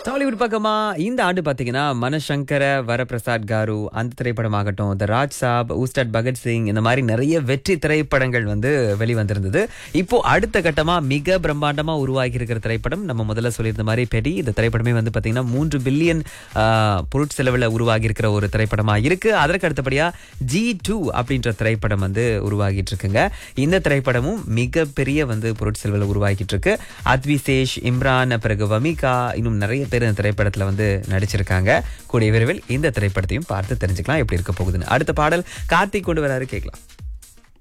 டாலிவுட் பக்கமா இந்த ஆண்டு பாத்தீங்கன்னா மனசங்கர வரப்பிரசாத் காரு அந்த திரைப்படமாகட்டும் த ராஜ் சாப் ஊஸ்டட் பகத்சிங் இந்த மாதிரி நிறைய வெற்றி திரைப்படங்கள் வந்து வெளிவந்திருந்தது இப்போ அடுத்த கட்டமா மிக பிரம்மாண்டமா உருவாகி இருக்கிற திரைப்படம் நம்ம முதல்ல சொல்லியிருந்த மாதிரி பெரி இந்த திரைப்படமே வந்து பாத்தீங்கன்னா மூன்று பில்லியன் பொருட்செலவுல உருவாகி இருக்கிற ஒரு திரைப்படமா இருக்கு அதற்கு அடுத்தபடியா ஜி டூ அப்படின்ற திரைப்படம் வந்து உருவாகிட்டு இருக்குங்க இந்த திரைப்படமும் மிகப்பெரிய வந்து பொருட்செலவுல உருவாகிட்டு இருக்கு அத்விசேஷ் இம்ரான் பிறகு வமிகா இன்னும் நிறைய பேர் இந்த திரைப்படத்துல வந்து நடிச்சிருக்காங்க கூடிய விரைவில் இந்த திரைப்படத்தையும் பார்த்து தெரிஞ்சுக்கலாம் எப்படி இருக்க போகுதுன்னு அடுத்த பாடல் கார்த்திக் கொண்டு வராரு கேட்கலாம்